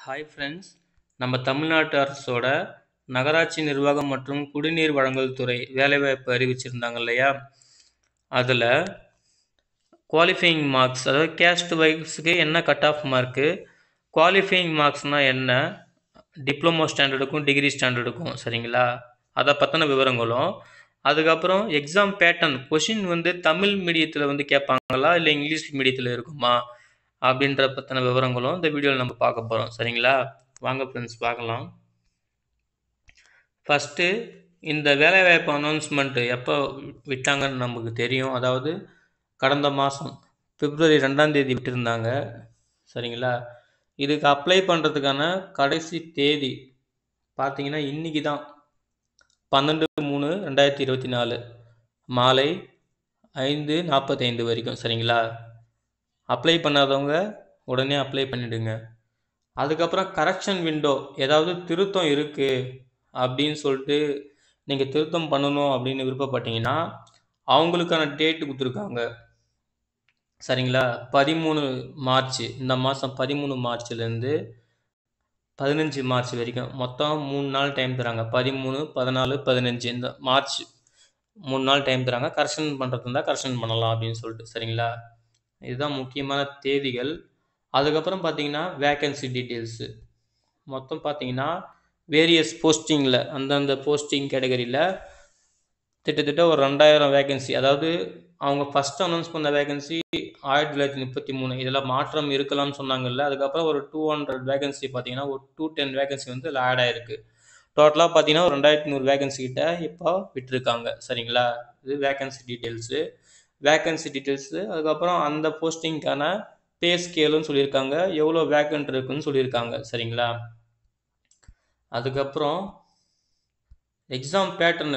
Hi friends நம்ம தமிழ்நாட்டு அரசோட நகராட்சி நிர்வாகம் மற்றும் குடிநீர் வழங்கல் துறை வேலைவாய்ப்பு அறிவிச்சிருந்தாங்க இல்லையா அதில் குவாலிஃபையிங் மார்க்ஸ் அதாவது கேஸ்ட் வைஸ்க்கு என்ன கட் ஆஃப் மார்க்கு குவாலிஃபையிங் மார்க்ஸ்னால் என்ன டிப்ளமோ ஸ்டாண்டர்டுக்கும் டிகிரி ஸ்டாண்டர்டுக்கும் சரிங்களா அதை பற்றின விவரங்களும் அதுக்கப்புறம் எக்ஸாம் பேட்டர்ன் கொஷின் வந்து தமிழ் மீடியத்தில் வந்து கேட்பாங்களா இல்லை இங்கிலீஷ் மீடியத்தில் இருக்குமா அப்படின்ற பற்றின விவரங்களும் இந்த வீடியோவில் நம்ம பார்க்க போகிறோம் சரிங்களா வாங்க ஃப்ரெண்ட்ஸ் பார்க்கலாம் ஃபஸ்ட்டு இந்த வேலைவாய்ப்பு அனௌன்ஸ்மெண்ட்டு எப்போ விட்டாங்கன்னு நமக்கு தெரியும் அதாவது கடந்த மாதம் பிப்ரவரி ரெண்டாம் தேதி விட்டிருந்தாங்க சரிங்களா இதுக்கு அப்ளை பண்ணுறதுக்கான கடைசி தேதி பார்த்தீங்கன்னா இன்றைக்கி தான் பன்னெண்டு மூணு ரெண்டாயிரத்தி இருபத்தி நாலு மாலை ஐந்து நாற்பத்தைந்து வரைக்கும் சரிங்களா அப்ளை பண்ணாதவங்க உடனே அப்ளை பண்ணிவிடுங்க அதுக்கப்புறம் கரெக்ஷன் விண்டோ ஏதாவது திருத்தம் இருக்குது அப்படின்னு சொல்லிட்டு நீங்கள் திருத்தம் பண்ணணும் அப்படின்னு விருப்பப்பட்டீங்கன்னா அவங்களுக்கான டேட்டு கொடுத்துருக்காங்க சரிங்களா பதிமூணு மார்ச் இந்த மாதம் பதிமூணு மார்ச்லேருந்து பதினஞ்சு மார்ச் வரைக்கும் மொத்தம் மூணு நாள் டைம் தராங்க பதிமூணு பதினாலு பதினஞ்சு இந்த மார்ச் மூணு நாள் டைம் தராங்க கரெக்ஷன் பண்ணுறது இருந்தால் கரெக்ஷன் பண்ணலாம் அப்படின்னு சொல்லிட்டு சரிங்களா இதுதான் முக்கியமான தேதிகள் அதுக்கப்புறம் பார்த்தீங்கன்னா வேக்கன்சி டீட்டெயில்ஸு மொத்தம் பார்த்தீங்கன்னா வேரியஸ் போஸ்டிங்கில் அந்தந்த போஸ்டிங் கேட்டகரியில் கிட்டத்தட்ட ஒரு ரெண்டாயிரம் வேகன்சி அதாவது அவங்க ஃபஸ்ட் அனௌன்ஸ் பண்ண வேகன்சி ஆயிரத்தி தொள்ளாயிரத்தி முப்பத்தி மூணு இதில் மாற்றம் இருக்கலாம்னு சொன்னாங்கல்ல அதுக்கப்புறம் ஒரு டூ ஹண்ட்ரட் வேகன்சி பார்த்தீங்கன்னா ஒரு டூ டென் வேகன்சி வந்து இதில் ஆட் ஆயிருக்கு டோட்டலாக பார்த்தீங்கன்னா ஒரு ரெண்டாயிரத்தி நூறு வேகன்சி கிட்ட இப்போ விட்டுருக்காங்க சரிங்களா இது வேகன்சி டீட்டெயில்ஸு வேக்கன்சி டீட்டெயில்ஸு அதுக்கப்புறம் அந்த போஸ்டிங்க்கான பே ஸ்கேலுன்னு சொல்லியிருக்காங்க எவ்வளோ வேக்கன்ட் இருக்குன்னு சொல்லியிருக்காங்க சரிங்களா அதுக்கப்புறம் எக்ஸாம் பேட்டர்னு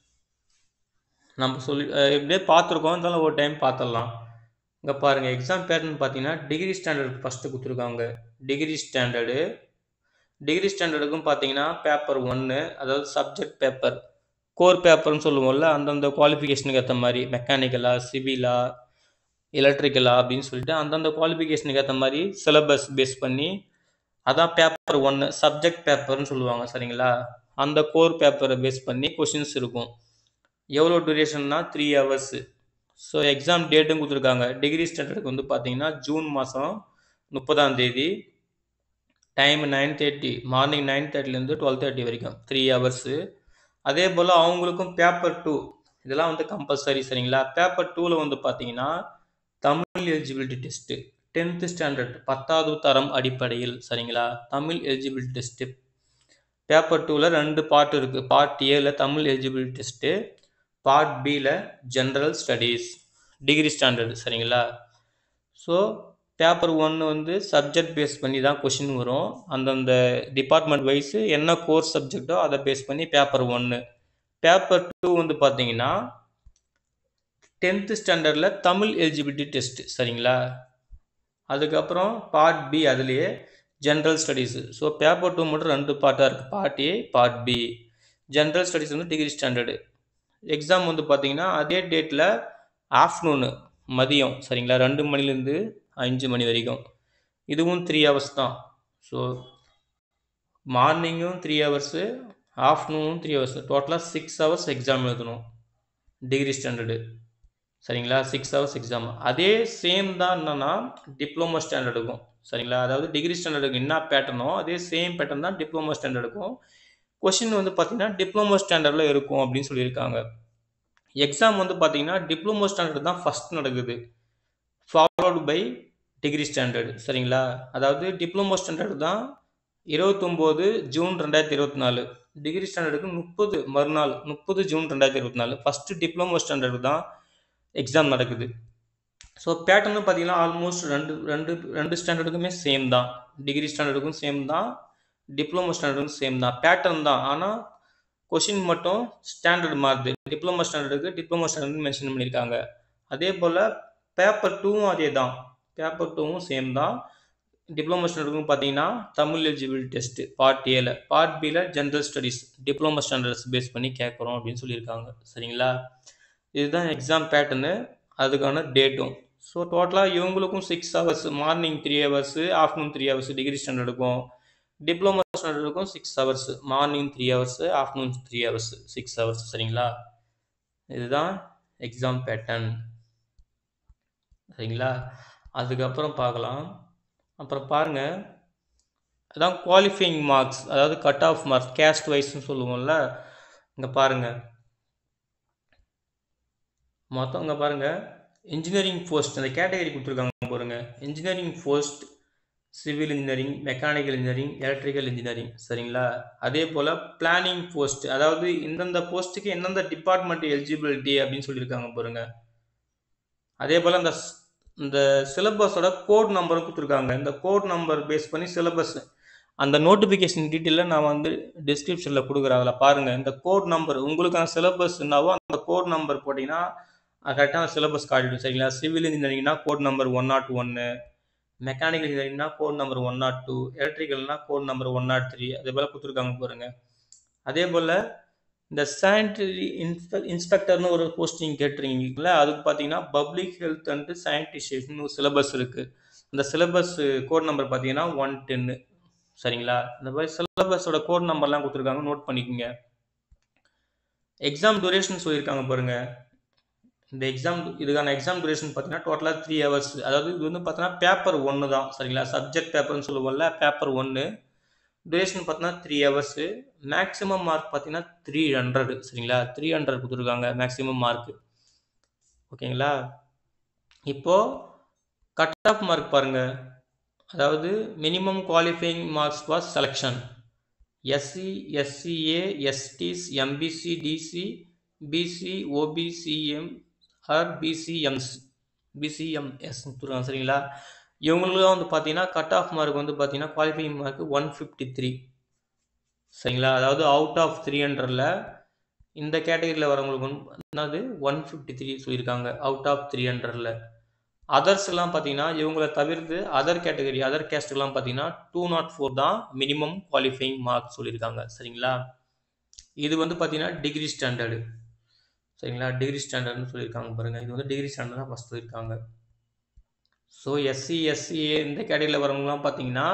நம்ம சொல்லி எப்படியே பார்த்துருக்கோம் இருந்தாலும் ஒரு டைம் பார்த்துடலாம் இங்கே பாருங்கள் எக்ஸாம் பேட்டர்ன் பார்த்தீங்கன்னா டிகிரி ஸ்டாண்டர்ட் ஃபஸ்ட்டு கொடுத்துருக்காங்க டிகிரி ஸ்டாண்டர்டு டிகிரி ஸ்டாண்டர்டுக்கும் பார்த்தீங்கன்னா பேப்பர் ஒன்று அதாவது சப்ஜெக்ட் பேப்பர் கோர் பேப்பர்னு சொல்லுவோம்ல அந்தந்த குவாலிஃபிகேஷனுக்கு ஏற்ற மாதிரி மெக்கானிக்கலா சிவிலா எலக்ட்ரிக்கலா அப்படின்னு சொல்லிட்டு அந்தந்த குவாலிஃபிகேஷனுக்கு ஏற்ற மாதிரி சிலபஸ் பேஸ் பண்ணி அதான் பேப்பர் ஒன்று சப்ஜெக்ட் பேப்பர்னு சொல்லுவாங்க சரிங்களா அந்த கோர் பேப்பரை பேஸ் பண்ணி கொஷின்ஸ் இருக்கும் எவ்வளோ டூரேஷன்னா த்ரீ ஹவர்ஸு ஸோ எக்ஸாம் டேட்டும் கொடுத்துருக்காங்க டிகிரி ஸ்டாண்டர்டுக்கு வந்து பார்த்தீங்கன்னா ஜூன் மாதம் முப்பதாம் தேதி time nine thirty morning nine தேர்ட்டிலேருந்து டுவெல் தேர்ட்டி வரைக்கும் த்ரீ ஹவர்ஸு அதே போல் அவங்களுக்கும் பேப்பர் டூ இதெல்லாம் வந்து கம்பல்சரி சரிங்களா பேப்பர் டூவில் வந்து பார்த்தீங்கன்னா Tamil eligibility test tenth standard பத்தாவது தரம் அடிப்படையில் சரிங்களா தமிழ் எலிஜிபிலிட்டி டெஸ்ட்டு பேப்பர் டூவில் ரெண்டு பார்ட் இருக்குது பார்ட் ஏல தமிழ் எலிஜிபிலிட்டி டெஸ்ட்டு பார்ட் பியில் ஜென்ரல் ஸ்டடீஸ் டிகிரி ஸ்டாண்டர்டு சரிங்களா ஸோ பேப்பர் ஒன்று வந்து சப்ஜெக்ட் பேஸ் பண்ணி தான் கொஷின் வரும் அந்தந்த டிபார்ட்மெண்ட் வைஸு என்ன கோர்ஸ் சப்ஜெக்டோ அதை பேஸ் பண்ணி பேப்பர் ஒன்று பேப்பர் டூ வந்து பார்த்தீங்கன்னா டென்த்து ஸ்டாண்டர்டில் தமிழ் எலிஜிபிலிட்டி டெஸ்ட் சரிங்களா அதுக்கப்புறம் பார்ட் பி அதுலேயே general studies so paper two மட்டும் ரெண்டு பார்ட்டாக இருக்குது part A part B general studies வந்து டிகிரி ஸ்டாண்டர்டு எக்ஸாம் வந்து பார்த்தீங்கன்னா அதே டேட்டில் ஆஃப்டர்நூனு மதியம் சரிங்களா ரெண்டு மணிலேருந்து அஞ்சு மணி வரைக்கும் இதுவும் த்ரீ ஹவர்ஸ் தான் ஸோ மார்னிங்கும் த்ரீ ஹவர்ஸு ஆஃப்டர்நூனும் த்ரீ ஹவர்ஸ் டோட்டலாக சிக்ஸ் ஹவர்ஸ் எக்ஸாம் எழுதணும் டிகிரி ஸ்டாண்டர்டு சரிங்களா சிக்ஸ் ஹவர்ஸ் எக்ஸாம் அதே சேம் தான் என்னென்னா டிப்ளமோ ஸ்டாண்டர்டுக்கும் சரிங்களா அதாவது டிகிரி ஸ்டாண்டர்டுக்கு என்ன பேட்டர்னோ அதே சேம் பேட்டர்ன் தான் டிப்ளமோ ஸ்டாண்டர்டுக்கும் கொஷின் வந்து பார்த்திங்கன்னா டிப்ளமோ ஸ்டாண்டர்டில் இருக்கும் அப்படின்னு சொல்லியிருக்காங்க எக்ஸாம் வந்து பார்த்திங்கன்னா டிப்ளமோ ஸ்டாண்டர்ட் தான் ஃபஸ்ட் நடக்குது ஃபாலோடு பை டிகிரி ஸ்டாண்டர்டு சரிங்களா அதாவது டிப்ளமோ ஸ்டாண்டர்டு தான் இருபத்தொம்போது ஜூன் ரெண்டாயிரத்தி இருபத்தி நாலு டிகிரி ஸ்டாண்டர்டுக்கு முப்பது மறுநாள் முப்பது ஜூன் ரெண்டாயிரத்தி இருபத்தி நாலு ஃபஸ்ட்டு டிப்ளமோ ஸ்டாண்டர்டு தான் எக்ஸாம் நடக்குது ஸோ பேட்டர்னு பார்த்தீங்கன்னா ஆல்மோஸ்ட் ரெண்டு ரெண்டு ரெண்டு ஸ்டாண்டர்டுக்குமே சேம் தான் டிகிரி ஸ்டாண்டர்டுக்கும் சேம் தான் டிப்ளமோ ஸ்டாண்டர்டுக்கும் சேம் தான் பேட்டர்ன் தான் ஆனால் கொஷின் மட்டும் ஸ்டாண்டர்ட் மாறுது டிப்ளமோ ஸ்டாண்டர்டுக்கு டிப்ளமோ ஸ்டாண்டர்ட் மென்ஷன் பண்ணியிருக்காங்க அதே போல் பேப்பர் டூவும் அதே தான் பேப்பர் டூவும் சேம் தான் டிப்ளமோ ஸ்டாண்டர்டுக்கும் பார்த்தீங்கன்னா தமிழ் எலிஜிபிலிட்டி டெஸ்ட்டு பார்ட் ஏல பார்ட் பியில் general studies diploma standards base பண்ணி கேட்குறோம் அப்படின்னு சொல்லியிருக்காங்க சரிங்களா இதுதான் எக்ஸாம் பேட்டர்னு அதுக்கான டேட்டும் ஸோ டோட்டலாக இவங்களுக்கும் six hours morning three hours afternoon three hours degree ஸ்டாண்டர்டுக்கும் டிப்ளமோ ஸ்டாண்டர்டுக்கும் six hours morning three hours afternoon three hours six hours சரிங்களா இதுதான் எக்ஸாம் பேட்டர்ன் சரிங்களா அதுக்கப்புறம் பார்க்கலாம் அப்புறம் பாருங்கள் அதான் குவாலிஃபைங் மார்க்ஸ் அதாவது கட் ஆஃப் மார்க்ஸ் கேஸ்ட் வைஸ்னு சொல்லுவோம்ல இங்கே பாருங்கள் மொத்தம் இங்கே பாருங்கள் இன்ஜினியரிங் போஸ்ட் அந்த கேட்டகரி கொடுத்துருக்காங்க பாருங்க engineering post civil engineering mechanical engineering electrical engineering சரிங்களா அதே போல் பிளானிங் போஸ்ட் அதாவது இந்தந்த போஸ்ட்டுக்கு எந்தெந்த டிபார்ட்மெண்ட் எலிஜிபிலிட்டி அப்படின்னு சொல்லியிருக்காங்க பாருங்க அதே போல் அந்த இந்த சிலபஸோட கோட் நம்பரும் கொடுத்துருக்காங்க இந்த கோட் நம்பர் பேஸ் பண்ணி சிலபஸ் அந்த நோட்டிஃபிகேஷன் டீட்டெயிலில் நான் வந்து டிஸ்கிரிப்ஷனில் கொடுக்குறேன் அதில் பாருங்கள் இந்த கோட் நம்பர் உங்களுக்கான சிலபஸ் என்னவோ அந்த கோட் நம்பர் போட்டிங்கன்னா கரெக்டான சிலபஸ் காட்டிடும் சரிங்களா சிவில் இன்ஜினியரிங்னா கோட் நம்பர் ஒன் நாட் ஒன்று மெக்கானிக்கல் இன்ஜினியரிங்னா code number one nought two எலக்ட்ரிக்கல்னா code number one nought three அதே போல் கொடுத்துருக்காங்க பாருங்க அதே போல் இந்த சானிட்டரி இன்ஸ்பெ இன்ஸ்பெக்டர்னு ஒரு போஸ்டிங் கேட்டிருக்கீங்களா அதுக்கு பார்த்தீங்கன்னா பப்ளிக் ஹெல்த் அண்ட் சானிடைசேஷன் ஒரு சிலபஸ் இருக்குது அந்த சிலபஸ் கோட் நம்பர் பார்த்தீங்கன்னா ஒன் டென்னு சரிங்களா இந்த மாதிரி சிலபஸோட கோட் நம்பர்லாம் கொடுத்துருக்காங்க நோட் பண்ணிக்கோங்க எக்ஸாம் டூரேஷன் சொல்லியிருக்காங்க பாருங்கள் இந்த எக்ஸாம் இதுக்கான எக்ஸாம் டியூரேஷன் பார்த்தீங்கன்னா டோட்டலாக த்ரீ ஹவர்ஸ் அதாவது இது வந்து பார்த்தீங்கன்னா பேப்பர் ஒன்று தான் சரிங்களா சப்ஜெக்ட் பேப்பர்னு சொல்லுவோம்ல பேப்பர் ஒன்று டியூரேஷன் பார்த்தீங்கன்னா த்ரீ ஹவர்ஸு மேக்ஸிமம் மார்க் பார்த்தீங்கன்னா த்ரீ ஹண்ட்ரட் சரிங்களா த்ரீ ஹண்ட்ரட் கொடுத்துருக்காங்க மேக்ஸிமம் மார்க்கு ஓகேங்களா இப்போது கட் ஆஃப் மார்க் பாருங்கள் அதாவது minimum qualifying marks for selection SC SCA STs MBC DC BC OBCM or BCMs BCMs கொடுத்துருக்காங்க சரிங்களா இவங்களுக்குலாம் வந்து பார்த்தீங்கன்னா கட் ஆஃப் மார்க் வந்து பார்த்தீங்கன்னா qualifying mark one fifty three சரிங்களா அதாவது அவுட் ஆஃப் த்ரீ ஹண்ட்ரடில் இந்த கேட்டகரியில் வரவங்களுக்கு வந்து என்னது ஒன் ஃபிஃப்டி த்ரீ சொல்லியிருக்காங்க அவுட் ஆஃப் த்ரீ ஹண்ட்ரடில் அதர்ஸ்லாம் பார்த்தீங்கன்னா இவங்கள தவிர்த்து அதர் கேட்டகரி அதர் கேஸ்ட்டுக்கெலாம் பார்த்தீங்கன்னா டூ நாட் ஃபோர் தான் மினிமம் குவாலிஃபைங் மார்க் சொல்லியிருக்காங்க சரிங்களா இது வந்து பார்த்தீங்கன்னா டிகிரி ஸ்டாண்டர்டு சரிங்களா டிகிரி ஸ்டாண்டர்ட்னு சொல்லியிருக்காங்க பாருங்கள் இது வந்து டிகிரி ஸ்டாண்டர்ட் தான் ஃபஸ்ட் சொல்லியிருக்காங்க ஸோ எஸ்சி எஸ்சிஏ இந்த கேட்டகரியில் வரவங்களாம் பார்த்தீங்கன்னா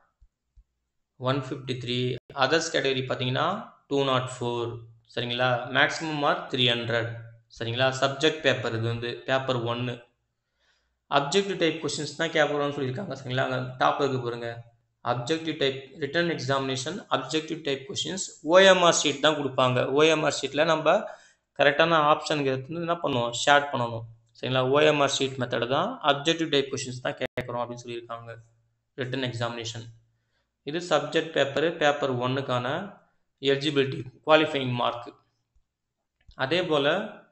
one fifty three others category பார்த்தீங்கன்னா டூ நாட் ஃபோர் சரிங்களா மேக்ஸிமம் மார்க் த்ரீ ஹண்ட்ரட் சரிங்களா சப்ஜெக்ட் பேப்பர் இது வந்து பேப்பர் ஒன்று அப்ஜெக்டிவ் டைப் கொஷின்ஸ் தான் கேட்குறோம்னு சொல்லியிருக்காங்க சரிங்களா அங்கே டாப் இருக்கு பாருங்க objective type written examination objective type questions OMR sheet தான் கொடுப்பாங்க ஓஎம்ஆர் ஷீட்டில் நம்ம கரெக்டான ஆப்ஷனுக்கு எடுத்து என்ன பண்ணுவோம் ஷேர் பண்ணணும் சரிங்களா ஓஎம்ஆர் ஷீட் மெத்தட் தான் அப்ஜெக்டிவ் டைப் கொஷின்ஸ் தான் கேட்குறோம் அப்படின்னு சொல்லியிருக்காங்க ரிட்டன் எக்ஸாமினேஷன் இது சப்ஜெக்ட் பேப்பரு பேப்பர் ஒன்றுக்கான எலிஜிபிலிட்டி குவாலிஃபைங் மார்க் அதே போல்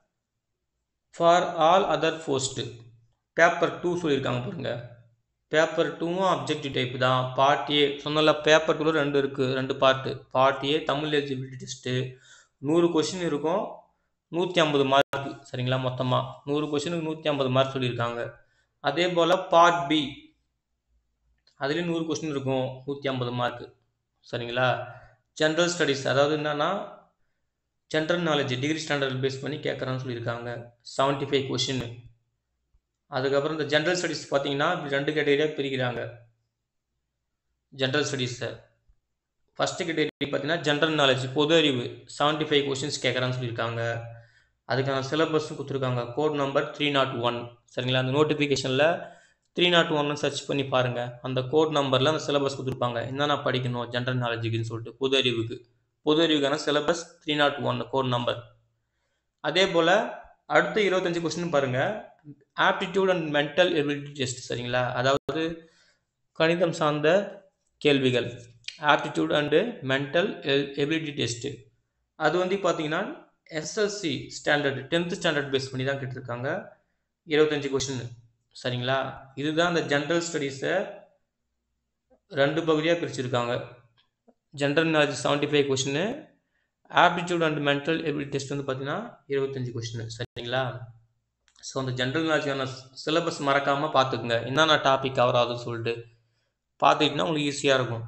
for all other post paper two சொல்லியிருக்காங்க பாருங்க பேப்பர் டூவும் அப்ஜெக்டிவ் டைப் தான் பார்ட் ஏ சொன்னல பேப்பர் டூவில் ரெண்டு இருக்குது ரெண்டு part part A Tamil eligibility test நூறு கொஷின் இருக்கும் நூற்றி ஐம்பது மார்க் சரிங்களா மொத்தமாக நூறு கொஷினுக்கு நூற்றி ஐம்பது மார்க் சொல்லியிருக்காங்க அதே போல் பார்ட் பி அதுலேயும் நூறு கொஷின் இருக்கும் நூற்றி ஐம்பது மார்க் சரிங்களா ஜென்ரல் ஸ்டடீஸ் அதாவது என்னென்னா general knowledge degree standard base பண்ணி கேட்குறான்னு சொல்லியிருக்காங்க செவன்ட்டி ஃபைவ் கொஷின் அதுக்கப்புறம் இந்த ஜென்ரல் ஸ்டடீஸ் பார்த்தீங்கன்னா ரெண்டு கேட்டகரியாக பிரிக்கிறாங்க ஜென்ரல் ஸ்டடீஸை ஃபஸ்ட்டு கேட்டகரி பார்த்தீங்கன்னா ஜென்ரல் நாலேஜ் பொது அறிவு செவன்ட்டி ஃபைவ் கொஷின்ஸ் கேட்குறான்னு சொல்லியிருக்காங்க அதுக்கான சிலபஸும் கொடுத்துருக்காங்க code number three nought one சரிங்களா அந்த நோட்டிஃபிகேஷனில் த்ரீ நாட் ஒன்னு சர்ச் பண்ணி பாருங்கள் அந்த கோட் நம்பரில் அந்த சிலபஸ் கொடுத்துருப்பாங்க என்னென்ன படிக்கணும் ஜென்ரல் நாலேஜுக்குன்னு சொல்லிட்டு பொது அறிவுக்கு பொது அறிவுக்கான syllabus three nought one code number அதே போல் அடுத்த இருபத்தஞ்சு கொஸ்டின் பாருங்கள் aptitude and mental ability test சரிங்களா அதாவது கணிதம் சார்ந்த கேள்விகள் aptitude and mental ability test அது வந்து பார்த்தீங்கன்னா SLC standard tenth standard base பண்ணி தான் கேட்டிருக்காங்க இருபத்தஞ்சி கொஷின் சரிங்களா இதுதான் இந்த ஜென்ரல் ஸ்டடீஸை ரெண்டு பகுதியாக பிரிச்சிருக்காங்க general knowledge seventy five question aptitude and mental ability test வந்து பார்த்தீங்கன்னா இருபத்தஞ்சி கொஷின் சரிங்களா ஸோ அந்த ஜென்ரல் நாலேஜான சிலபஸ் மறக்காமல் பார்த்துக்குங்க என்னென்ன டாபிக் கவர் ஆகுதுன்னு சொல்லிட்டு பார்த்துக்கிட்டிங்கன்னா உங்களுக்கு ஈஸியாக இருக்கும்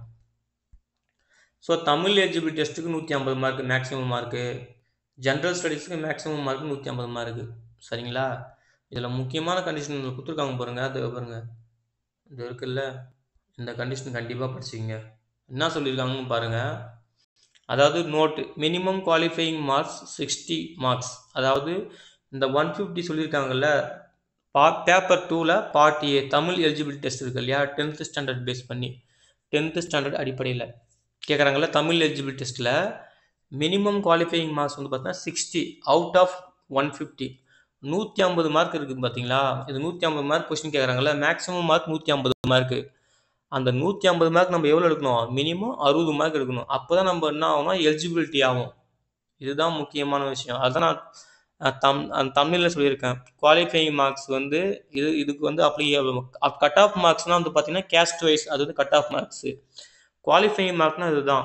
ஸோ தமிழ் எலிஜிபிலிட்டி டெஸ்ட்டுக்கு நூற்றி ஐம்பது மார்க் மேக்ஸிமம் மார்க்கு ஜென்ரல் ஸ்டடீஸுக்கு மேக்ஸிமம் மார்க் நூற்றி ஐம்பது மார்க்கு சரிங்களா இதில் முக்கியமான கண்டிஷன் கொடுத்துருக்காங்க பாருங்கள் அது பாருங்கள் இது இருக்குல்ல இந்த கண்டிஷன் கண்டிப்பாக படிச்சிங்க என்ன சொல்லியிருக்காங்கன்னு பாருங்கள் அதாவது note minimum qualifying marks sixty marks அதாவது இந்த ஒன் ஃபிஃப்டி சொல்லியிருக்காங்கல்ல பா பேப்பர் டூவில் part A Tamil eligibility test இருக்கு இல்லையா டென்த்து ஸ்டாண்டர்ட் பேஸ் பண்ணி டென்த்து ஸ்டாண்டர்ட் அடிப்படையில் கேட்குறாங்கல்ல தமிழ் எலிஜிபிலிட்டி டெஸ்ட்டில் மினிமம் குவாலிஃபையிங் மார்க்ஸ் வந்து பார்த்தீங்கன்னா sixty out of one fifty நூற்றி ஐம்பது மார்க் இருக்குது பார்த்தீங்களா இது நூற்றி ஐம்பது மார்க் கொஸ்டின் கேட்குறாங்கல்ல மேக்ஸிமம் மார்க் நூற்றி ஐம்பது மார்க்கு அந்த நூற்றி ஐம்பது மார்க் நம்ம எவ்வளோ எடுக்கணும் மினிமம் அறுபது மார்க் எடுக்கணும் அப்போ தான் நம்ம என்ன ஆகும்னா எலிஜிபிலிட்டி ஆகும் இதுதான் முக்கியமான விஷயம் அதுதான் நான் அஹ், தம் அந்த தமிழில் சொல்லியிருக்கேன் குவாலிஃபையிங் மார்க்ஸ் வந்து இது இதுக்கு வந்து அப்படி கட் ஆஃப் மார்க்ஸ்னால் வந்து பார்த்தீங்கன்னா கேஸ்ட் வைஸ் அது வந்து கட் ஆஃப் மார்க்ஸு குவாலிஃபையிங் மார்க்னா இதுதான்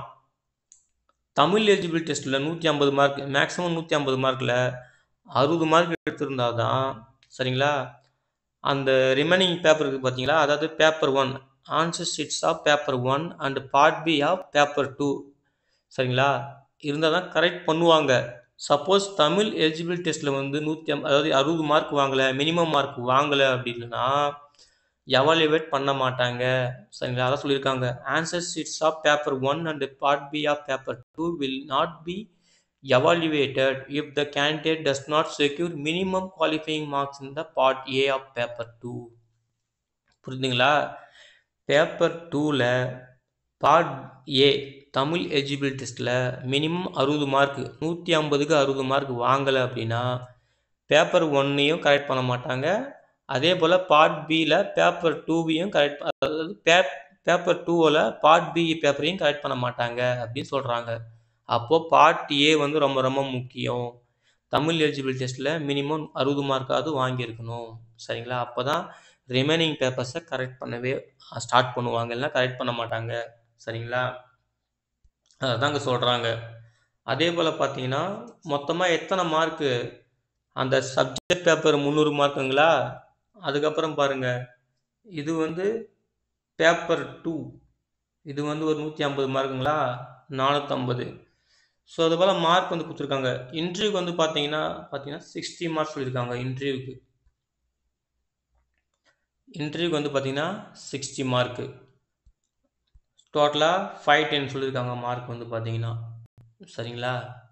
தமிழ் எலிஜிபிலிட்டி டெஸ்ட்டில் நூற்றி ஐம்பது மார்க் மேக்ஸிமம் நூற்றி ஐம்பது மார்க்கில் அறுபது மார்க் எடுத்திருந்தா தான் சரிங்களா அந்த ரிமைனிங் பேப்பர் இருக்குது பார்த்தீங்களா அதாவது paper one answer sheets of paper one and part B of paper two சரிங்களா இருந்தால் தான் கரெக்ட் பண்ணுவாங்க சப்போஸ் தமிழ் எலிஜிபிலிட்டி டெஸ்ட்டில் வந்து நூற்றி ஐம் அதாவது அறுபது மார்க் வாங்கலை மினிமம் மார்க் வாங்கலை அப்படின்னா எவாலுவேட் பண்ண மாட்டாங்க சரிங்களா அதான் சொல்லியிருக்காங்க answer sheets of paper one and part B of paper two will not be evaluated if the candidate does not secure minimum qualifying marks in the part A of paper 2 புரியுதுங்களா paper டூவில் part A Tamil eligible டெஸ்ட்டில் minimum அறுபது mark நூற்றி ஐம்பதுக்கு அறுபது mark வாங்கலை அப்படின்னா paper ஒன்னையும் கரெக்ட் பண்ண மாட்டாங்க அதே போல் பார்ட் பியில் பேப்பர் டூவையும் கரெக்ட் அதாவது பேப் பேப்பர் டூவில் பார்ட் பி பேப்பரையும் கரெக்ட் பண்ண மாட்டாங்க அப்படின்னு சொல்கிறாங்க அப்போது பார்ட் ஏ வந்து ரொம்ப ரொம்ப முக்கியம் தமிழ் எலிஜிபிள் டெஸ்ட்டில் மினிமம் அறுபது மார்க்காவது வாங்கியிருக்கணும் சரிங்களா அப்போ தான் ரிமைனிங் பேப்பர்ஸை கரெக்ட் பண்ணவே ஸ்டார்ட் பண்ணுவாங்க இல்லைனா கரெக்ட் பண்ண மாட்டாங்க சரிங்களா அதுதாங்க சொல்கிறாங்க அதே போல் பார்த்தீங்கன்னா மொத்தமாக எத்தனை மார்க்கு அந்த சப்ஜெக்ட் பேப்பர் முந்நூறு மார்க்குங்களா அதுக்கப்புறம் பாருங்கள் இது வந்து பேப்பர் டூ இது வந்து ஒரு நூற்றி ஐம்பது மார்க்குங்களா நானூற்றம்பது ஸோ அது போல் மார்க் வந்து கொடுத்துருக்காங்க இன்டர்வியூக்கு வந்து பார்த்தீங்கன்னா பார்த்தீங்கன்னா சிக்ஸ்டி மார்க்ஸ் சொல்லியிருக்காங்க இன்டர்வியூக்கு இன்டர்வியூக்கு வந்து பார்த்தீங்கன்னா சிக்ஸ்டி மார்க்கு டோட்டலாக ஃபைவ் டென் சொல்லியிருக்காங்க மார்க் வந்து பார்த்தீங்கன்னா சரிங்களா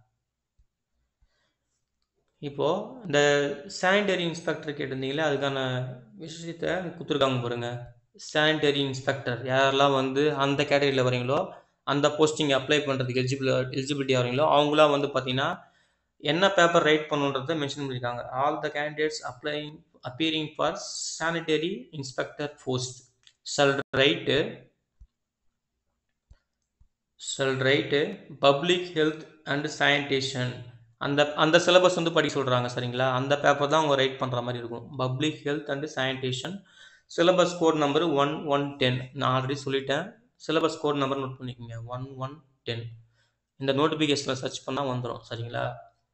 இப்போது இந்த சானிடரி இன்ஸ்பெக்டர் கேட்டிருந்தீங்களே அதுக்கான விஷயத்தை கொடுத்துருக்காங்க பாருங்க சானிடரி இன்ஸ்பெக்டர் யாரெல்லாம் வந்து அந்த கேட்டகரியில் வரீங்களோ அந்த போஸ்டிங் அப்ளை பண்ணுறதுக்கு எலிஜிபிள் எலிஜிபிலிட்டி ஆகிறீங்களோ அவங்களாம் வந்து பார்த்தீங்கன்னா என்ன பேப்பர் ரைட் பண்ணுன்றதை மென்ஷன் பண்ணியிருக்காங்க all the candidates applying appearing for sanitary inspector post shall write shall write public health and sanitation அந்த அந்த சிலபஸ் வந்து படிக்க சொல்கிறாங்க சரிங்களா அந்த பேப்பர் தான் அவங்க ரைட் பண்ணுற மாதிரி இருக்கும் public health and sanitation syllabus code number one one ten நான் ஆல்ரெடி சொல்லிட்டேன் சிலபஸ் கோட் நம்பர் நோட் பண்ணிக்கோங்க ஒன் ஒன் டென் இந்த நோட்டிஃபிகேஷனில் சர்ச் பண்ணால் வந்துடும் சரிங்களா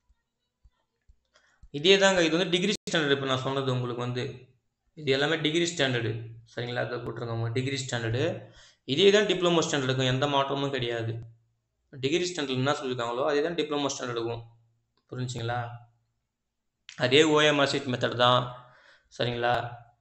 இதே தாங்க இது வந்து டிகிரி ஸ்டாண்டர்டு இப்போ நான் சொன்னது உங்களுக்கு வந்து இது எல்லாமே டிகிரி ஸ்டாண்டர்டு சரிங்களா அதை போட்டிருக்கோங்க டிகிரி ஸ்டாண்டர்டு இதே தான் டிப்ளமோ ஸ்டாண்டர்டுக்கும் எந்த மாற்றமும் கிடையாது டிகிரி ஸ்டாண்டர்ட் என்ன சொல்லியிருக்காங்களோ அதே தான் டிப்ளமோ ஸ்டாண்டர்டுக்கும் புரிஞ்சுங்களா அதே ஓஎம்ஆர் சீட் மெத்தட் தான் சரிங்களா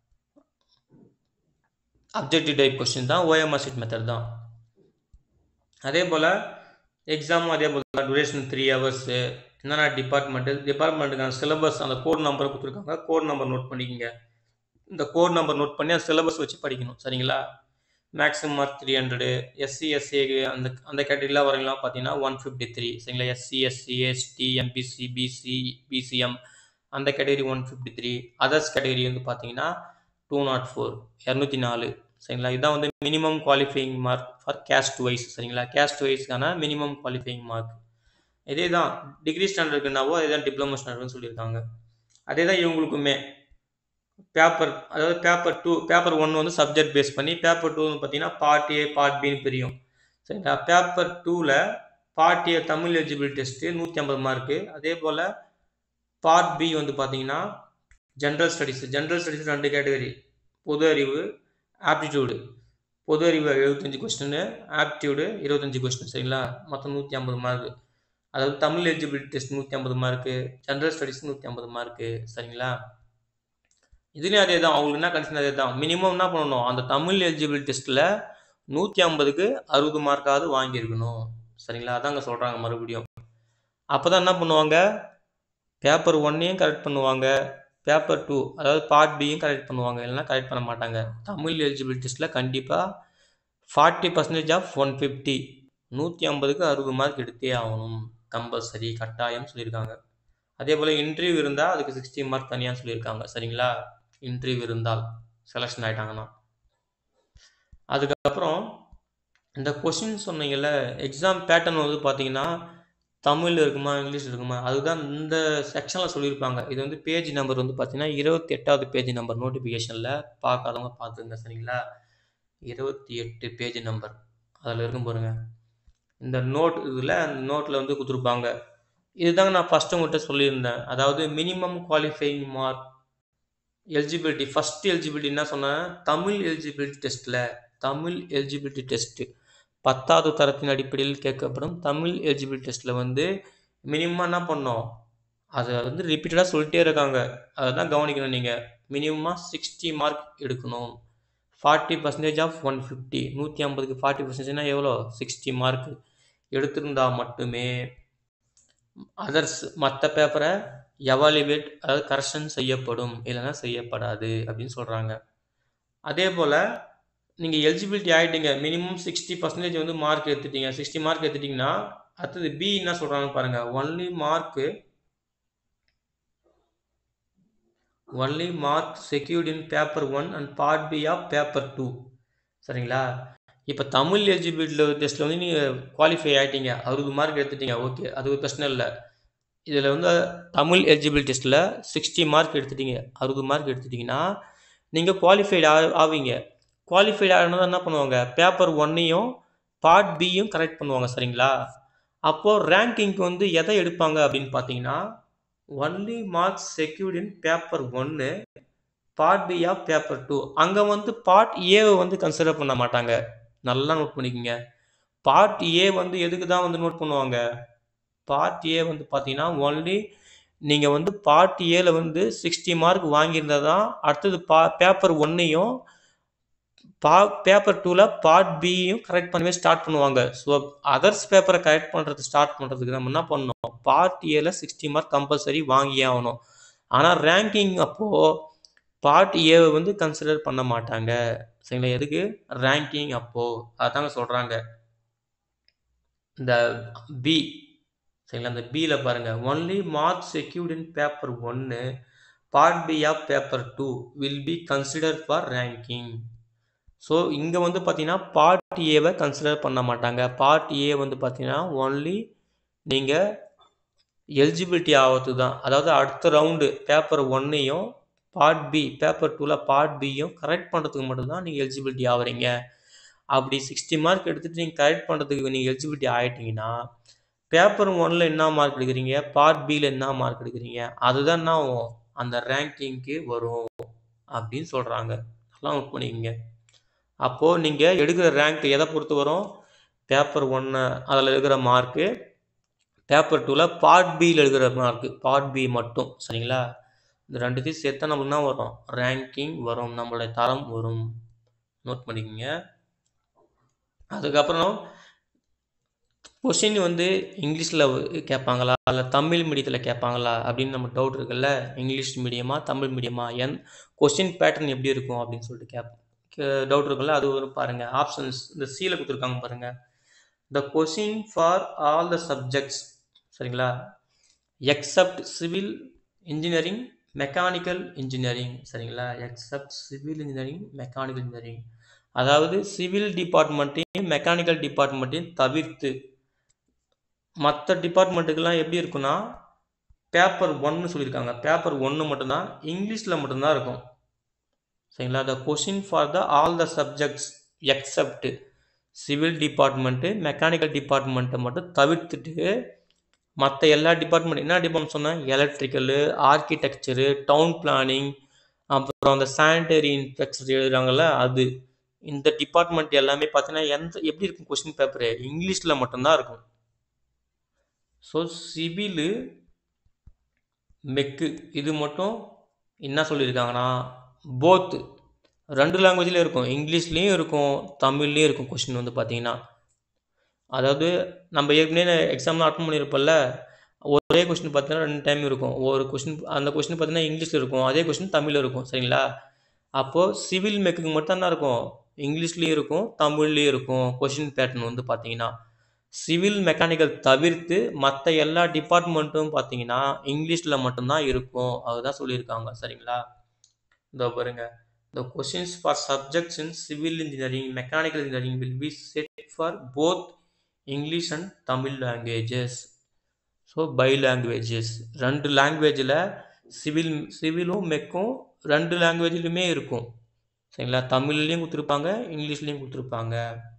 அப்ஜெக்டிவ் டைப் கொஸ்டின் தான் ஓஎம்ஆர் சீட் மெத்தட் தான் அதே போல் எக்ஸாமும் அதே போல் டூரேஷன் த்ரீ ஹவர்ஸு என்னென்ன டிபார்ட்மெண்ட்டு டிபார்ட்மெண்ட்டுக்கான சிலபஸ் அந்த கோட் நம்பரை கொடுத்துருக்காங்க கோட் நம்பர் நோட் பண்ணிக்கோங்க இந்த கோட் நம்பர் நோட் பண்ணி அந்த சிலபஸ் வச்சு படிக்கணும் சரிங்களா maximum mark three hundred SC SC அந்த அந்த கேட்டகரியில் வரீங்களாம் பார்த்தீங்கன்னா ஒன் ஃபிஃப்டி த்ரீ சரிங்களா SC SC ST MBC BC BCM அந்த category one fifty three others category வந்து பார்த்தீங்கன்னா டூ நாட் ஃபோர் இரநூத்தி நாலு சரிங்களா இதுதான் வந்து minimum qualifying mark for caste wise சரிங்களா கேஸ்ட் வைஸ்க்கான மினிமம் குவாலிஃபையிங் மார்க் இதே தான் டிகிரி ஸ்டாண்டர்டுக்குனாவோ அதே தான் டிப்ளமோ ஸ்டாண்டர்ட்னு சொல்லியிருக்காங்க அதே தான் இவங்களுக்குமே பேப்பர் அதாவது பேப்பர் டூ பேப்பர் ஒன் வந்து சப்ஜெக்ட் பேஸ் பண்ணி பேப்பர் டூ வந்து பார்த்தீங்கன்னா பார்ட் ஏ பார்ட் பின்னு பிரியும் சரிங்களா பேப்பர் டூவில் part A Tamil eligible test நூற்றி ஐம்பது மார்க்கு அதே போல் பார்ட் பி வந்து பார்த்தீங்கன்னா ஜென்ரல் ஸ்டடீஸ் ஜென்ரல் ஸ்டடீஸ் ரெண்டு கேட்டகரி பொது அறிவு ஆப்டிடியூடு பொது அறிவு எழுபத்தஞ்சு கொஸ்டின் ஆப்டிடியூடு இருபத்தஞ்சு கொஸ்டின் சரிங்களா மொத்தம் நூற்றி ஐம்பது மார்க்கு அதாவது தமிழ் எலிஜிபிலிட்டி டெஸ்ட் நூற்றி ஐம்பது மார்க்கு ஜென்ரல் ஸ்டடீஸ் நூற்றி ஐம்பது மார்க்கு சரிங்களா இதுலேயும் அதே தான் அவங்களுக்கு என்ன கண்டிஷன் அதே தான் மினிமம் என்ன பண்ணணும் அந்த தமிழ் எலிஜிபிலிட்டி டெஸ்ட்டில் நூற்றி ஐம்பதுக்கு அறுபது மார்க்காவது வாங்கியிருக்கணும் சரிங்களா அதாங்க சொல்கிறாங்க மறுபடியும் அப்போ தான் என்ன பண்ணுவாங்க பேப்பர் ஒன்னையும் கரெக்ட் பண்ணுவாங்க பேப்பர் டூ அதாவது பார்ட் பியும் கரெக்ட் பண்ணுவாங்க இல்லைன்னா கரெக்ட் பண்ண மாட்டாங்க தமிழ் எலிஜிபிலிட்டி டெஸ்ட்டில் கண்டிப்பாக forty percentage of one fifty நூற்றி ஐம்பதுக்கு அறுபது மார்க் எடுத்தே ஆகணும் கம்பல்சரி கட்டாயம் சொல்லியிருக்காங்க அதே போல் இன்டர்வியூ இருந்தால் அதுக்கு சிக்ஸ்டி மார்க் தனியாக சொல்லியிருக்காங்க சரிங்களா இன்டர்வியூ இருந்தால் செலெக்ஷன் ஆகிட்டாங்கன்னா அதுக்கப்புறம் இந்த கொஷின் சொன்னீங்கல்ல எக்ஸாம் பேட்டர்ன் வந்து பார்த்தீங்கன்னா தமிழ் இருக்குமா இங்கிலீஷ் இருக்குமா அதுதான் இந்த செக்ஷனில் சொல்லியிருப்பாங்க இது வந்து பேஜ் நம்பர் வந்து பார்த்தீங்கன்னா இருபத்தி எட்டாவது பேஜ் நம்பர் நோட்டிஃபிகேஷனில் பார்க்காதவங்க பார்த்துங்க சரிங்களா இருபத்தி எட்டு பேஜ் நம்பர் அதில் இருக்கும் பாருங்க இந்த நோட் இதில் அந்த நோட்டில் வந்து கொடுத்துருப்பாங்க இதுதாங்க நான் ஃபஸ்ட்டு உங்கள்கிட்ட சொல்லியிருந்தேன் அதாவது minimum qualifying mark eligibility first eligibility என்ன சொன்னேன் தமிழ் எலிஜிபிலிட்டி டெஸ்ட்டில் தமிழ் எலிஜிபிலிட்டி டெஸ்ட்டு பத்தாவது தரத்தின் அடிப்படையில் கேட்கப்படும் தமிழ் எலிஜிபிலிட்டி டெஸ்ட்டில் வந்து மினிமம் என்ன பண்ணோம் அதை வந்து ரிப்பீட்டடாக சொல்லிட்டே இருக்காங்க அதை தான் கவனிக்கணும் நீங்கள் மினிமமாக சிக்ஸ்டி மார்க் எடுக்கணும் forty percentage of one fifty நூற்றி ஐம்பதுக்கு ஃபார்ட்டி பர்சன்டேஜ்னா எவ்வளோ சிக்ஸ்டி மார்க் எடுத்திருந்தா மட்டுமே அதர்ஸ் மற்ற பேப்பரை எவாலுவேட் அதாவது கரெக்ஷன் செய்யப்படும் இல்லைன்னா செய்யப்படாது அப்படின்னு சொல்கிறாங்க அதே போல் நீங்கள் எலிஜிபிலிட்டி ஆகிட்டீங்க மினிமம் சிக்ஸ்டி பர்சன்டேஜ் வந்து மார்க் எடுத்துட்டீங்க சிக்ஸ்டி மார்க் எடுத்துட்டிங்கன்னா அடுத்தது பி என்ன சொல்கிறாங்கன்னு பாருங்கள் only mark only mark secured in paper one and part B of paper two சரிங்களா இப்போ தமிழ் எலிஜிபிலிட்டி டெஸ்ட்டில் வந்து நீங்கள் குவாலிஃபை ஆகிட்டீங்க அறுபது மார்க் எடுத்துட்டீங்க ஓகே அது ஒரு பிரச்சனை இல்லை இதில் வந்து தமிழ் எலிஜிபிலிட்டி டெஸ்ட்டில் சிக்ஸ்டி மார்க் எடுத்துட்டீங்க அறுபது மார்க் எடுத்துட்டிங்கன்னா நீங்கள் குவாலிஃபைடு ஆ ஆவீங்க குவாலிஃபைடு ஆகணும் என்ன பண்ணுவாங்க பேப்பர் ஒன்னையும் பார்ட் பியும் கரெக்ட் பண்ணுவாங்க சரிங்களா அப்போது ரேங்கிங்க்கு வந்து எதை எடுப்பாங்க அப்படின்னு பார்த்தீங்கன்னா only marks secured in paper ஒன்று part B of paper two அங்கே வந்து பார்ட் ஏவை வந்து கன்சிடர் பண்ண மாட்டாங்க நல்லா நோட் பண்ணிக்கோங்க பார்ட் ஏ வந்து எதுக்கு தான் வந்து நோட் பண்ணுவாங்க பார்ட் ஏ வந்து பார்த்தீங்கன்னா ஒன்லி நீங்கள் வந்து பார்ட் ஏல வந்து சிக்ஸ்டி மார்க் வாங்கியிருந்தால் தான் அடுத்தது பா பேப்பர் ஒன்னையும் பா பேப்பர் டூவில் பார்ட் பியும் கரெக்ட் பண்ணவே ஸ்டார்ட் பண்ணுவாங்க ஸோ அதர்ஸ் பேப்பரை கரெக்ட் பண்ணுறது ஸ்டார்ட் பண்ணுறதுக்கு நம்ம என்ன பண்ணணும் பார்ட் ஏல சிக்ஸ்டி மார்க் கம்பல்சரி வாங்கியே ஆகணும் ஆனால் ரேங்கிங் அப்போது பார்ட் ஏவை வந்து கன்சிடர் பண்ண மாட்டாங்க சரிங்களா எதுக்கு ரேங்கிங் அப்போது அதாங்க சொல்கிறாங்க இந்த பி சரிங்களா அந்த பியில் பாருங்கள் only mark secured in paper ஒன்று part B of paper two will be consider for ranking so இங்கே வந்து பார்த்தீங்கன்னா பார்ட் ஏவை கன்சிடர் பண்ண மாட்டாங்க பார்ட் ஏ வந்து பார்த்தீங்கன்னா ஒன்லி நீங்கள் எலிஜிபிலிட்டி ஆகிறது தான் அதாவது அடுத்த ரவுண்டு பேப்பர் ஒன்னையும் பார்ட் பி பேப்பர் டூவில் பார்ட் பியும் கரெக்ட் பண்ணுறதுக்கு மட்டும்தான் நீங்கள் எலிஜிபிலிட்டி ஆகிறீங்க அப்படி சிக்ஸ்டி மார்க் எடுத்துகிட்டு நீங்கள் கரெக்ட் பண்ணுறதுக்கு நீங்கள் எலிஜிபிலிட்டி ஆகிட்டீங்கன்னா பேப்பர் ஒன்னில் என்ன மார்க் எடுக்கிறீங்க பார்ட் பியில் என்ன மார்க் எடுக்கிறீங்க அதுதான் என்ன ஆகும் அந்த ரேங்கிங்க்கு வரும் அப்படின்னு சொல்கிறாங்க நல்லா நோட் பண்ணிக்கோங்க அப்போது நீங்கள் எடுக்கிற ரேங்க் எதை பொறுத்து வரும் பேப்பர் ஒன்று அதில் இருக்கிற மார்க்கு பேப்பர் டூவில் பார்ட் பியில் எழுதுகிற மார்க்கு பார்ட் பி மட்டும் சரிங்களா இந்த ரெண்டுத்தையும் சேர்த்தா நம்மளுக்கு என்ன வரும் ரேங்கிங் வரும் நம்மளுடைய தரம் வரும் நோட் பண்ணிக்கோங்க அதுக்கப்புறம் கொஷின் வந்து இங்கிலீஷில் கேட்பாங்களா இல்லை தமிழ் மீடியத்தில் கேட்பாங்களா அப்படின்னு நம்ம டவுட் இருக்குல்ல இங்கிலீஷ் மீடியமா தமிழ் மீடியமா என் கொஸ்டின் பேட்டர்ன் எப்படி இருக்கும் அப்படின்னு சொல்லிட்டு கேப் டவுட் இருக்குல்ல அது ஒரு பாருங்கள் ஆப்ஷன்ஸ் இந்த சீல கொடுத்துருக்காங்க பாருங்கள் the question for all the subjects சரிங்களா except civil engineering mechanical engineering சரிங்களா except civil engineering mechanical engineering அதாவது சிவில் டிபார்ட்மெண்ட்டையும் மெக்கானிக்கல் டிபார்ட்மெண்ட்டையும் தவிர்த்து மற்ற டிபார்ட்மெண்ட்டுக்கெல்லாம் எப்படி இருக்குன்னா பேப்பர் ஒன்னு சொல்லியிருக்காங்க பேப்பர் ஒன்று மட்டும்தான் இங்கிலீஷில் மட்டும்தான் இருக்கும் சரிங்களா the question for the all the subjects except civil department mechanical டிபார்ட்மெண்ட்டை மட்டும் தவிர்த்துட்டு மற்ற எல்லா டிபார்ட்மெண்ட் என்ன டிபார்ட்மெண்ட் சொன்னேன் எலக்ட்ரிக்கலு ஆர்கிடெக்சரு டவுன் பிளானிங் அப்புறம் அந்த சானிடரி இன்ஸ்பெக்டர் எழுதுறாங்கல்ல அது இந்த டிபார்ட்மெண்ட் எல்லாமே பார்த்தீங்கன்னா எந்த எப்படி இருக்கும் கொஸ்டின் பேப்பரு இங்கிலீஷில் மட்டும்தான் இருக்கும் ஸோ சிவிலு மெக்கு இது மட்டும் என்ன சொல்லியிருக்காங்கன்னா போத்து ரெண்டு லாங்குவேஜ்லேயும் இருக்கும் இங்கிலீஷ்லேயும் இருக்கும் தமிழ்லேயும் இருக்கும் கொஷின் வந்து பார்த்தீங்கன்னா அதாவது நம்ம ஏற்கனவே எக்ஸாம்லாம் அட்டன் பண்ணியிருப்போம்ல ஒரே கொஷின் பார்த்தீங்கன்னா ரெண்டு டைம் இருக்கும் ஒரு கொஷின் அந்த கொஷின் பார்த்தீங்கன்னா இங்கிலீஷில் இருக்கும் அதே கொஷின் தமிழில் இருக்கும் சரிங்களா அப்போது சிவில் மேக்குக்கு மட்டும் என்ன இருக்கும் இங்கிலீஷ்லேயும் இருக்கும் தமிழ்லேயும் இருக்கும் கொஷின் பேட்டர்ன் வந்து பார்த்தீங்கன்னா சிவில் மெக்கானிக்கல் தவிர்த்து மற்ற எல்லா டிபார்ட்மெண்ட்டும் பார்த்தீங்கன்னா இங்கிலீஷில் மட்டும்தான் இருக்கும் அதுதான் சொல்லியிருக்காங்க சரிங்களா இதோ பாருங்க The questions for subjects in civil engineering, mechanical engineering will be set for both English and Tamil languages. So bi languages ரெண்டு லாங்குவேஜில் சிவில் சிவிலும் மெக்கும் ரெண்டு லாங்குவேஜ்லையுமே இருக்கும் சரிங்களா தமிழ்லேயும் கொடுத்துருப்பாங்க இங்கிலீஷ்லேயும் கொடுத்துருப்பாங்க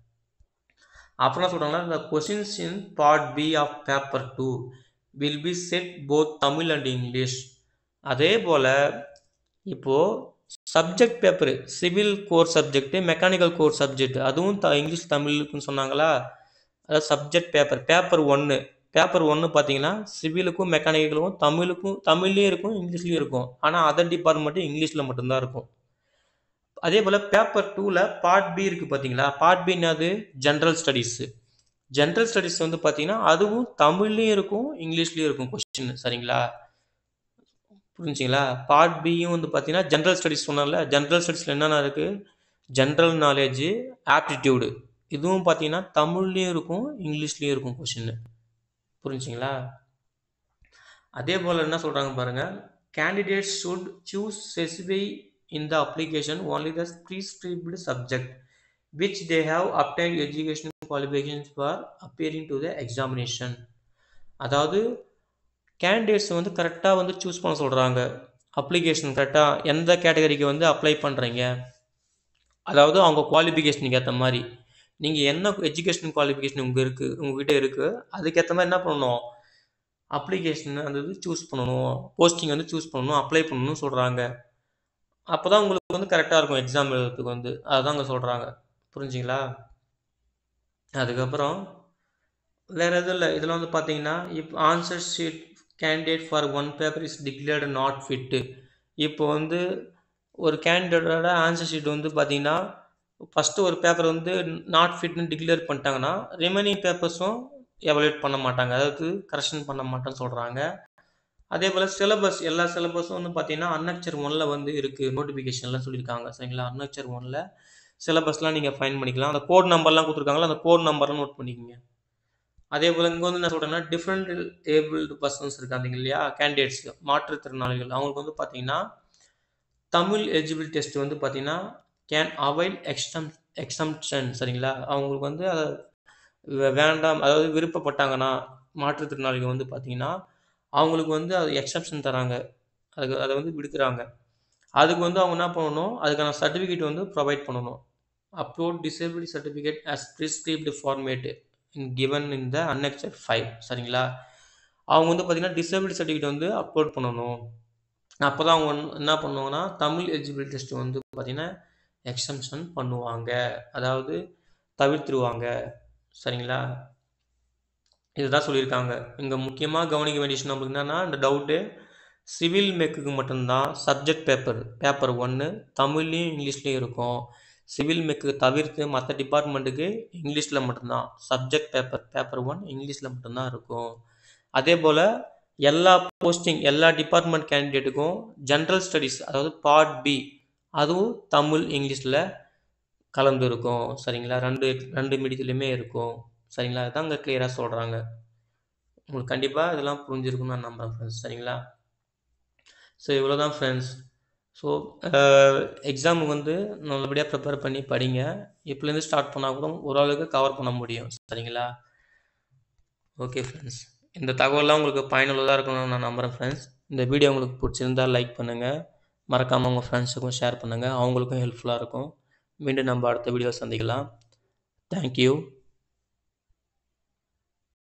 அப்புறம் சொல்கிறாங்கன்னா the questions in part B of paper 2 will be set both Tamil and English அதே போல் இப்போது subject paper civil core subject mechanical core subject அதுவும் த இங்கிலீஷ் தமிழுக்குன்னு சொன்னாங்களா அதாவது சப்ஜெக்ட் பேப்பர் பேப்பர் ஒன்று பேப்பர் ஒன்று பார்த்தீங்கன்னா சிவிலுக்கும் மெக்கானிக்கலுக்கும் தமிழுக்கும் தமிழ்லேயும் இருக்கும் இங்கிலீஷ்லேயும் இருக்கும் ஆனால் அதர் டிபார்ட்மெண்ட்டு இங்கிலீஷில் மட்டும்தான் இருக்கும் அதே போல் பேப்பர் டூவில் பார்ட் பி இருக்குது பார்த்தீங்களா பார்ட் பி என்னது ஜென்ரல் ஸ்டடீஸு ஜென்ரல் ஸ்டடீஸ் வந்து பார்த்தீங்கன்னா அதுவும் தமிழ்லேயும் இருக்கும் இங்கிலீஷ்லேயும் இருக்கும் கொஸ்டின் சரிங்களா புரிஞ்சுங்களா பார்ட் பியும் வந்து பார்த்தீங்கன்னா ஜென்ரல் ஸ்டடீஸ் சொன்னால ஜென்ரல் ஸ்டடீஸில் என்னென்ன இருக்குது ஜென்ரல் நாலேஜு ஆப்டிடியூடு இதுவும் பார்த்தீங்கன்னா தமிழ்லேயும் இருக்கும் இங்கிலீஷ்லேயும் இருக்கும் கொஷின் புரிஞ்சுங்களா அதே போல் என்ன சொல்கிறாங்க பாருங்கள் candidates should choose specify in the application only the prescribed subject which they have obtained education qualifications for appearing to the examination அதாவது கேண்டிடேட்ஸ் வந்து கரெக்டாக வந்து சூஸ் பண்ண சொல்கிறாங்க அப்ளிகேஷன் கரெக்டாக எந்த கேட்டகரிக்கு வந்து அப்ளை பண்ணுறீங்க அதாவது அவங்க குவாலிஃபிகேஷனுக்கு ஏற்ற மாதிரி நீங்கள் என்ன எஜுகேஷன் குவாலிஃபிகேஷன் உங்கள் இருக்குது உங்ககிட்ட இருக்குது அதுக்கேற்ற மாதிரி என்ன பண்ணணும் அப்ளிகேஷன் அந்த இது சூஸ் பண்ணணும் போஸ்டிங் வந்து சூஸ் பண்ணணும் அப்ளை பண்ணணும்னு சொல்கிறாங்க அப்போ தான் உங்களுக்கு வந்து கரெக்டாக இருக்கும் எக்ஸாம் எழுதுறதுக்கு வந்து அதுதான் அங்கே சொல்கிறாங்க புரிஞ்சுங்களா அதுக்கப்புறம் வேறு எதுவும் இல்லை இதில் வந்து பார்த்தீங்கன்னா இப்போ answer sheet candidate for one paper is declared not fit இப்போ வந்து ஒரு கேண்டிடேட்டோட ஆன்சர் ஷீட் வந்து பார்த்தீங்கன்னா ஃபஸ்ட்டு ஒரு பேப்பர் வந்து நாட் ஃபிட்னு டிக்ளேர் பண்ணிட்டாங்கன்னா ரிமைனிங் பேப்பர்ஸும் எவலுவேட் பண்ண மாட்டாங்க அதாவது கரெக்ஷன் பண்ண மாட்டேன்னு சொல்கிறாங்க அதே போல் சிலபஸ் எல்லா சிலபஸும் வந்து பார்த்தீங்கன்னா அன்னக்சர் ஒனில் வந்து இருக்குது நோட்டிஃபிகேஷன்லாம் சொல்லியிருக்காங்க சரிங்களா அன்னக்சர் ஒனில் சிலபஸ்லாம் நீங்கள் ஃபைன் பண்ணிக்கலாம் அந்த கோட் நம்பர்லாம் கொடுத்துருக்காங்களா அந்த கோட் நம்பர்லாம் நோட் பண்ணிக்கோங்க அதே போல் இங்கே வந்து என்ன சொல்கிறேன்னா டிஃப்ரெண்ட் ஏபிள்டு பர்சன்ஸ் இருக்காங்க இல்லையா கேண்டிடேட்ஸ் மாற்றுத்திறனாளிகள் அவங்களுக்கு வந்து பார்த்தீங்கன்னா தமிழ் எலிஜிபிள் டெஸ்ட் வந்து பார்த்தீங்கன்னா கேன் அவைல் எக்ஸ்டம் எக்ஸம்ஷன் சரிங்களா அவங்களுக்கு வந்து அதை வேண்டாம் அதாவது விருப்பப்பட்டாங்கன்னா மாற்றுத்திறனாளிகள் வந்து பார்த்தீங்கன்னா அவங்களுக்கு வந்து அது எக்ஸப்ஷன் தராங்க அதுக்கு அதை வந்து விடுக்கிறாங்க அதுக்கு வந்து அவங்க என்ன பண்ணணும் அதுக்கான சர்டிஃபிகேட் வந்து ப்ரொவைட் பண்ணணும் upload disability certificate as prescribed format in given in the annexure five சரிங்களா அவங்க வந்து பார்த்திங்கன்னா டிசேபிலிட்டி சர்டிஃபிகேட் வந்து அப்லோட் பண்ணணும் அப்போ தான் அவங்க என்ன பண்ணுவாங்கன்னா தமிழ் எலிஜிபிலிட்டி டெஸ்ட் வந்து பார்த்திங்கன்னா எக்ஸம்ஷன் பண்ணுவாங்க அதாவது தவிர்த்துருவாங்க சரிங்களா இதுதான் சொல்லியிருக்காங்க இங்கே முக்கியமாக கவனிக்க வேண்டிய விஷயம் நம்மளுக்கு என்னென்னா இந்த டவுட்டு சிவில் மேக்குக்கு மட்டும்தான் சப்ஜெக்ட் பேப்பர் பேப்பர் ஒன்று தமிழ்லேயும் இங்கிலீஷ்லேயும் இருக்கும் சிவில் மேக்கு தவிர்த்து மற்ற டிபார்ட்மெண்ட்டுக்கு இங்கிலீஷில் மட்டும்தான் சப்ஜெக்ட் பேப்பர் பேப்பர் ஒன் இங்கிலீஷில் மட்டும்தான் இருக்கும் அதே போல் எல்லா போஸ்டிங் எல்லா டிபார்ட்மெண்ட் கேண்டிடேட்டுக்கும் ஜென்ரல் ஸ்டடீஸ் அதாவது பார்ட் பி அதுவும் தமிழ் இங்கிலீஷில் கலந்து இருக்கும் சரிங்களா ரெண்டு ரெண்டு மீடியத்துலேயுமே இருக்கும் சரிங்களா அதுதான் அங்கே கிளியராக சொல்கிறாங்க உங்களுக்கு கண்டிப்பாக இதெல்லாம் புரிஞ்சிருக்கும்னு நான் நம்புகிறேன் ஃப்ரெண்ட்ஸ் சரிங்களா ஸோ இவ்வளோ தான் ஃப்ரெண்ட்ஸ் ஸோ எக்ஸாமுக்கு வந்து நல்லபடியாக ப்ரிப்பேர் பண்ணி படிங்க இப்போலேருந்து ஸ்டார்ட் பண்ணால் கூட ஓரளவுக்கு கவர் பண்ண முடியும் சரிங்களா ஓகே ஃப்ரெண்ட்ஸ் இந்த தகவலாம் உங்களுக்கு பயனுள்ளதாக இருக்கணும்னு நான் நம்புகிறேன் ஃப்ரெண்ட்ஸ் இந்த வீடியோ உங்களுக்கு பிடிச்சிருந்தால் லைக் பண்ணுங்கள் மறக்காமல் உங்கள் ஃப்ரெண்ட்ஸுக்கும் ஷேர் பண்ணுங்கள் அவங்களுக்கும் ஹெல்ப்ஃபுல்லாக இருக்கும் மீண்டும் நம்ம அடுத்த வீடியோ சந்திக்கலாம் தேங்க்யூ